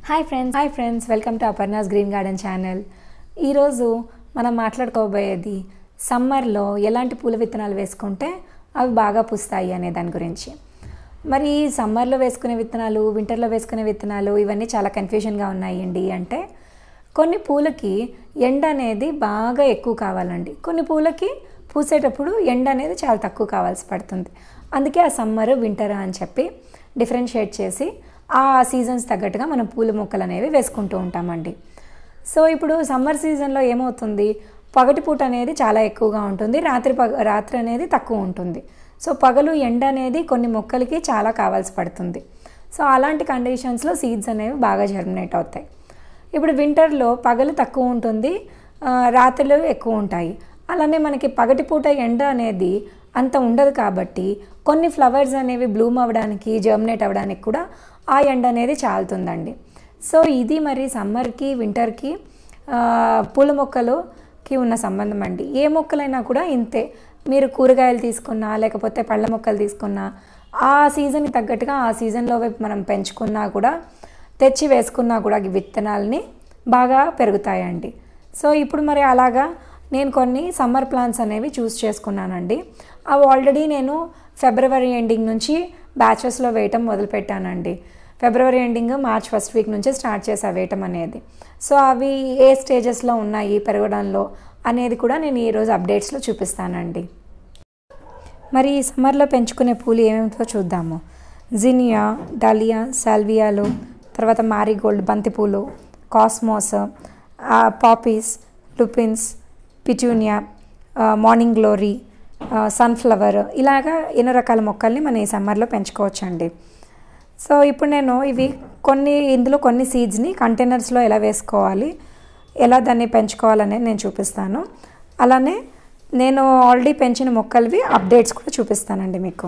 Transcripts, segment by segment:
hi friends hi friends welcome to Aparna's green garden channel ఈరోజు మనం మాట్లాడుకోబోయేది సమ్మర్లో ఎలాంటి పూల విత్తనాలు వేసుకుంటే అవి బాగా పూస్తాయి అనే దాని గురించి మరి ఈ సమ్మర్లో వేసుకునే విత్తనాలు వింటర్లో వేసుకునే విత్తనాలు ఇవన్నీ చాలా కన్ఫ్యూజన్గా ఉన్నాయండి అంటే కొన్ని పూలకి ఎండ అనేది బాగా ఎక్కువ కావాలండి కొన్ని పూలకి పూసేటప్పుడు ఎండ అనేది చాలా తక్కువ కావాల్సి పడుతుంది అందుకే ఆ సమ్మర్ వింటర్ అని చెప్పి డిఫరెన్షియేట్ చేసి ఆ సీజన్స్ తగ్గట్టుగా మనం పూల మొక్కలు అనేవి వేసుకుంటూ ఉంటామండి సో ఇప్పుడు సమ్మర్ సీజన్లో ఏమవుతుంది పగటిపూట అనేది చాలా ఎక్కువగా ఉంటుంది రాత్రి పగ రాత్రి అనేది తక్కువ ఉంటుంది సో పగలు ఎండ అనేది కొన్ని మొక్కలకి చాలా కావాల్సి పడుతుంది సో అలాంటి కండిషన్స్లో సీడ్స్ అనేవి బాగా జర్మినేట్ అవుతాయి ఇప్పుడు వింటర్లో పగలు తక్కువ ఉంటుంది ఆ, రాత్రులు ఎక్కువ ఉంటాయి అలానే మనకి పగటిపూట ఎండ అనేది అంత ఉండదు కాబట్టి కొన్ని ఫ్లవర్స్ అనేవి బ్లూమ్ అవ్వడానికి జర్మినేట్ అవ్వడానికి కూడా ఆ ఎండ అనేది చాలుతుందండి సో ఇది మరి సమ్మర్కి వింటర్కి ఆ, పూల మొక్కలుకి ఉన్న సంబంధం అండి ఏ మొక్కలైనా కూడా ఇంతే మీరు కూరగాయలు తీసుకున్నా లేకపోతే పళ్ళ మొక్కలు తీసుకున్నా ఆ సీజన్కి తగ్గట్టుగా ఆ సీజన్లో మనం పెంచుకున్నా కూడా తెచ్చి వేసుకున్నా కూడా ఈ విత్తనాలని బాగా పెరుగుతాయండి సో ఇప్పుడు మరి అలాగా నేను కొన్ని సమ్మర్ ప్లాన్స్ అనేవి చూస్ చేసుకున్నానండి అవి ఆల్రెడీ నేను ఫిబ్రవరి ఎండింగ్ నుంచి బ్యాచెస్లో వేయటం మొదలుపెట్టానండి February ending March first week నుంచి స్టార్ట్ చేసా వేయటం అనేది సో అవి ఏ స్టేజెస్లో ఉన్నాయి పెరగడంలో అనేది కూడా నేను ఈరోజు అప్డేట్స్లో చూపిస్తానండి మరి ఈ సమ్మర్లో పెంచుకునే పూలు ఏమేమిటో చూద్దాము జినియా డలియా సాల్వియాలు తర్వాత మారిగోల్డ్ బంతిపూలు cosmos poppies lupins petunia morning glory sunflower ఇలాగా ఎన్నో రకాల మొక్కల్ని మనం ఈ సమ్మర్లో పెంచుకోవచ్చండి సో ఇప్పుడు నేను ఇవి కొన్ని ఇందులో కొన్ని సీడ్స్ని కంటైనర్స్లో ఎలా వేసుకోవాలి ఎలా దాన్ని పెంచుకోవాలనేది నేను చూపిస్తాను అలానే నేను ఆల్రెడీ పెంచిన మొక్కలవి అప్డేట్స్ కూడా చూపిస్తానండి మీకు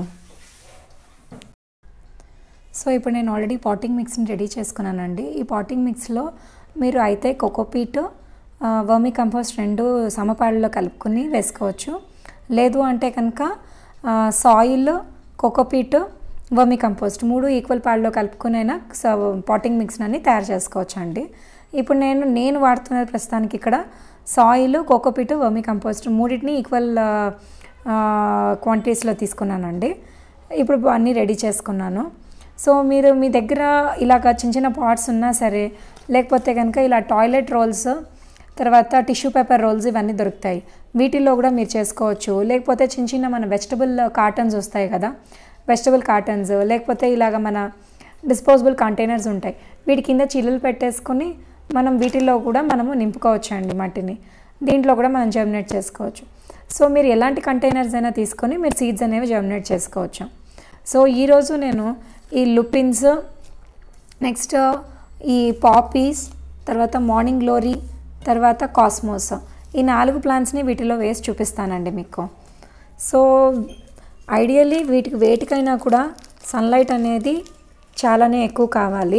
సో ఇప్పుడు నేను ఆల్రెడీ పాటింగ్ మిక్స్ని రెడీ చేసుకున్నానండి ఈ పాటింగ్ మిక్స్లో మీరు అయితే కోకోపీట్ వర్మీ కంపోస్ట్ రెండు సమపాడులో కలుపుకొని వేసుకోవచ్చు లేదు అంటే కనుక సాయిల్ కోకోపీట్ వర్మీ కంపోస్ట్ మూడు ఈక్వల్ పాడులో కలుపుకునైనా పాటింగ్ మిక్స్ అని తయారు చేసుకోవచ్చు అండి ఇప్పుడు నేను నేను వాడుతున్నది ప్రస్తుతానికి ఇక్కడ సాయిల్ కోకోపీట్ వర్మీ కంపోస్ట్ మూడింటిని ఈక్వల్ క్వాంటిటీస్లో తీసుకున్నానండి ఇప్పుడు అన్నీ రెడీ చేసుకున్నాను సో మీరు మీ దగ్గర ఇలాగ చిన్న చిన్న పాట్స్ ఉన్నా సరే లేకపోతే కనుక ఇలా టాయిలెట్ రోల్స్ తర్వాత టిష్యూ పేపర్ రోల్స్ ఇవన్నీ దొరుకుతాయి వీటిల్లో కూడా మీరు చేసుకోవచ్చు లేకపోతే చిన్న చిన్న మన వెజిటబుల్ కార్టన్స్ వస్తాయి కదా వెజిటబుల్ కార్టన్స్ లేకపోతే ఇలాగ మన డిస్పోజబుల్ కంటైనర్స్ ఉంటాయి వీటి కింద చిల్లులు పెట్టేసుకొని మనం వీటిల్లో కూడా మనము నింపుకోవచ్చు అండి మట్టిని దీంట్లో కూడా మనం జర్మినేట్ చేసుకోవచ్చు సో మీరు ఎలాంటి కంటైనర్స్ అయినా తీసుకొని మీరు సీడ్స్ అనేవి జర్మినేట్ చేసుకోవచ్చు సో ఈరోజు నేను ఈ లుపిన్స్ నెక్స్ట్ ఈ పాపీస్ తర్వాత మార్నింగ్ గ్లోరీ తర్వాత కాస్మోస్ ఈ నాలుగు ప్లాంట్స్ని వీటిలో వేసి చూపిస్తానండి మీకు సో ఐడియల్లీ వీటికి వేటికైనా కూడా సన్లైట్ అనేది చాలానే ఎక్కువ కావాలి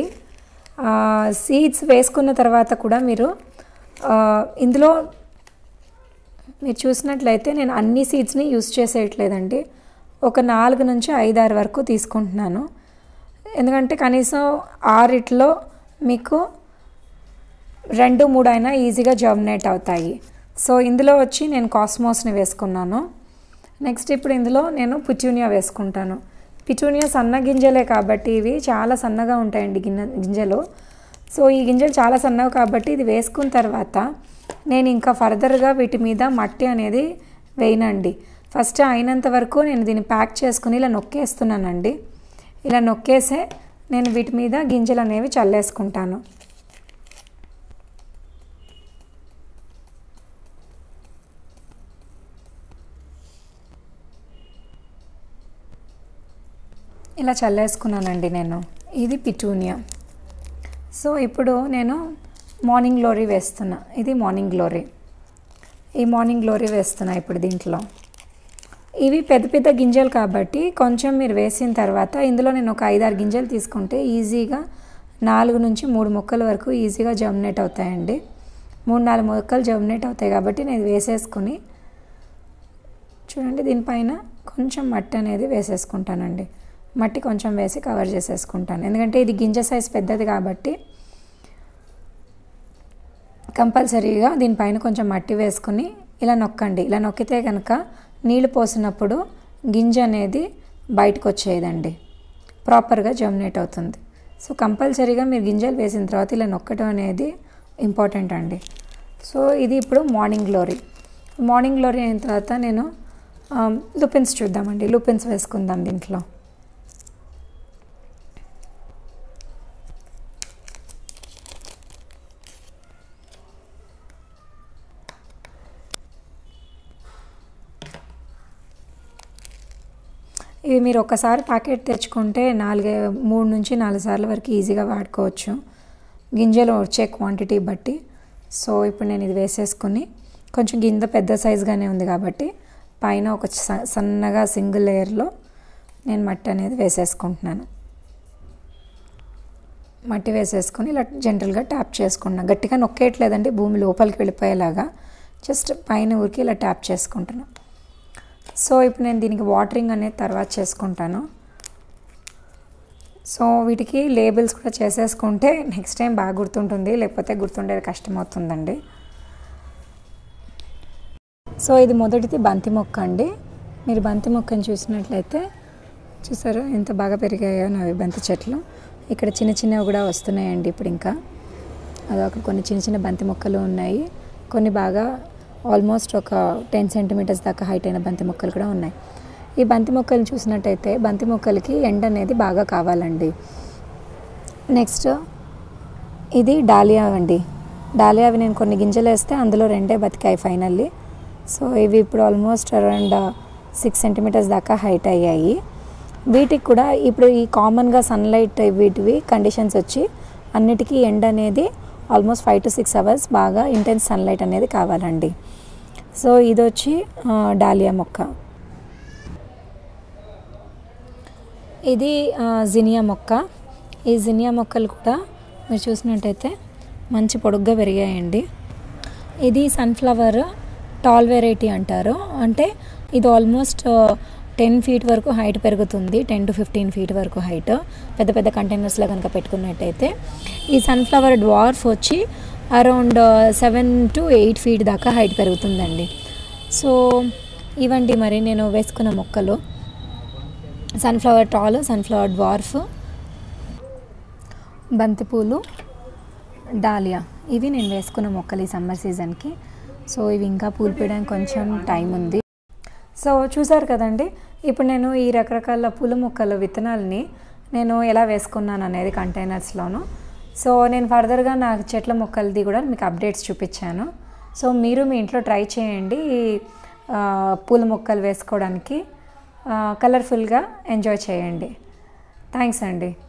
సీడ్స్ వేసుకున్న తర్వాత కూడా మీరు ఆ, ఇందులో మీరు చూసినట్లయితే నేను అన్ని సీడ్స్ని యూస్ చేసేయట్లేదండి ఒక నాలుగు నుంచి ఐదారు వరకు తీసుకుంటున్నాను ఎందుకంటే కనీసం ఆరిట్లో మీకు రెండు మూడు అయినా ఈజీగా జర్మినేట్ అవుతాయి సో ఇందులో వచ్చి నేను కాస్మోస్ని వేసుకున్నాను నెక్స్ట్ ఇప్పుడు ఇందులో నేను పిటూనియా వేసుకుంటాను పిటూనియా సన్న గింజలే కాబట్టి ఇవి చాలా సన్నగా ఉంటాయండి గిన్నె గింజలు సో ఈ గింజలు చాలా సన్నగా కాబట్టి ఇది వేసుకున్న తర్వాత నేను ఇంకా ఫర్దర్గా వీటి మీద మట్టి అనేది వేయనండి ఫస్ట్ అయినంత వరకు నేను దీన్ని ప్యాక్ చేసుకుని ఇలా నొక్కేస్తున్నానండి ఇలా నొక్కేసే నేను వీటి మీద గింజలు అనేవి చల్లేసుకుంటాను ఇలా చల్లేసుకున్నానండి నేను ఇది పిటూనియా సో ఇప్పుడు నేను మార్నింగ్ గ్లోరీ వేస్తున్నా ఇది మార్నింగ్ గ్లోరీ ఈ మార్నింగ్ గ్లోరీ వేస్తున్నా ఇప్పుడు దీంట్లో ఇవి పెద్ద పెద్ద గింజలు కాబట్టి కొంచెం మీరు వేసిన తర్వాత ఇందులో నేను ఒక ఐదారు గింజలు తీసుకుంటే ఈజీగా నాలుగు నుంచి మూడు మొక్కల వరకు ఈజీగా జర్మినేట్ అవుతాయండి మూడు నాలుగు మొక్కలు జర్మినేట్ అవుతాయి కాబట్టి నేను వేసేసుకుని చూడండి దీనిపైన కొంచెం మట్టి అనేది వేసేసుకుంటానండి మట్టి కొంచెం వేసి కవర్ చేసేసుకుంటాను ఎందుకంటే ఇది గింజ సైజ్ పెద్దది కాబట్టి కంపల్సరీగా దీనిపైన కొంచెం మట్టి వేసుకుని ఇలా నొక్కండి ఇలా నొక్కితే కనుక నీళ్ళు పోసినప్పుడు గింజ అనేది బయటకు వచ్చేదండి ప్రాపర్గా జర్మినేట్ అవుతుంది సో కంపల్సరీగా మీరు గింజలు వేసిన తర్వాత ఇలా నొక్కటం అనేది ఇంపార్టెంట్ అండి సో ఇది ఇప్పుడు మార్నింగ్ గ్లోరీ మార్నింగ్ గ్లోరీ అయిన తర్వాత నేను లుపిన్స్ చూద్దామండి లుపిన్స్ వేసుకుందాం దీంట్లో ఇవి మీరు ఒకసారి ప్యాకెట్ తెచ్చుకుంటే నాలుగే మూడు నుంచి నాలుగు సార్లు వరకు ఈజీగా వాడుకోవచ్చు గింజలు వచ్చే క్వాంటిటీ బట్టి సో ఇప్పుడు నేను ఇది వేసేసుకుని కొంచెం గింజ పెద్ద సైజుగానే ఉంది కాబట్టి పైన ఒక సన్నగా సింగిల్ లేయర్లో నేను మట్టి అనేది వేసేసుకుంటున్నాను మట్టి వేసేసుకొని ఇలా జనరల్గా ట్యాప్ చేసుకుంటున్నాను గట్టిగా నొక్కేయట్లేదండి భూమి లోపలికి వెళ్ళిపోయేలాగా జస్ట్ పైన ఊరికి ఇలా ట్యాప్ చేసుకుంటున్నాను సో ఇప్పుడు నేను దీనికి వాటరింగ్ అనేది తర్వాత చేసుకుంటాను సో వీటికి లేబుల్స్ కూడా చేసేసుకుంటే నెక్స్ట్ టైం బాగా గుర్తుంటుంది లేకపోతే గుర్తుండేది కష్టమవుతుందండి సో ఇది మొదటిది బంతి మొక్క అండి మీరు బంతి మొక్కని చూసినట్లయితే చూసారా ఎంత బాగా పెరిగాయో నావి బంతి చెట్లు ఇక్కడ చిన్న చిన్నవి కూడా వస్తున్నాయండి ఇప్పుడు ఇంకా అదొక కొన్ని చిన్న చిన్న బంతి మొక్కలు ఉన్నాయి కొన్ని బాగా ఆల్మోస్ట్ ఒక టెన్ సెంటీమీటర్స్ దాకా హైట్ అయిన బంతి మొక్కలు కూడా ఉన్నాయి ఈ బంతి మొక్కలు చూసినట్టయితే బంతి మొక్కలకి ఎండ అనేది బాగా కావాలండి నెక్స్ట్ ఇది డాలియా అండి డాలియావి నేను కొన్ని గింజలు వేస్తే అందులో రెండే బతికాయి ఫైనల్లీ సో ఇవి ఇప్పుడు ఆల్మోస్ట్ అరౌండ్ సిక్స్ సెంటీమీటర్స్ దాకా హైట్ అయ్యాయి వీటికి కూడా ఇప్పుడు ఈ కామన్గా సన్లైట్ వీటివి కండిషన్స్ వచ్చి అన్నిటికీ ఎండ్ అనేది almost five to six hours బాగా ఇంటెన్స్ సన్లైట్ అనేది కావాలండి సో ఇది వచ్చి డాలియా మొక్క ఇది జినియా మొక్క ఈ జినియా మొక్కలు కూడా మీరు చూసినట్టయితే మంచి పొడుగ్గా పెరిగాయండి ఇది సన్ఫ్లవర్ టాల్ వెరైటీ అంటారు అంటే ఇది ఆల్మోస్ట్ టెన్ ఫీట్ వరకు హైట్ పెరుగుతుంది టెన్ టు ఫిఫ్టీన్ ఫీట్ వరకు హైట్ పెద్ద పెద్ద కంటైనర్స్లో కనుక పెట్టుకున్నట్టయితే ఈ సన్ఫ్లవర్ డ్వార్ఫ్ వచ్చి around seven to eight feet దాకా హైట్ పెరుగుతుందండి సో ఇవండి మరి నేను వేసుకున్న మొక్కలు సన్ఫ్లవర్ టాల్ సన్ఫ్లవర్ డ్వార్ఫ్ బంతిపూలు డాలియా ఇవి నేను వేసుకున్న మొక్కలు ఈ సమ్మర్ సీజన్కి సో ఇవి ఇంకా పూలు పూయడానికి కొంచెం టైం ఉంది సో చూసారు కదండి ఇప్పుడు నేను ఈ రకరకాల పూల మొక్కల విత్తనాలని నేను ఎలా వేసుకున్నాను అనేది కంటైనర్స్లోను సో నేను ఫర్దర్గా నా చెట్ల మొక్కలది కూడా మీకు అప్డేట్స్ చూపించాను సో మీరు మీ ఇంట్లో ట్రై చేయండి ఈ పూల మొక్కలు వేసుకోవడానికి కలర్ఫుల్గా ఎంజాయ్ చేయండి థ్యాంక్స్ అండి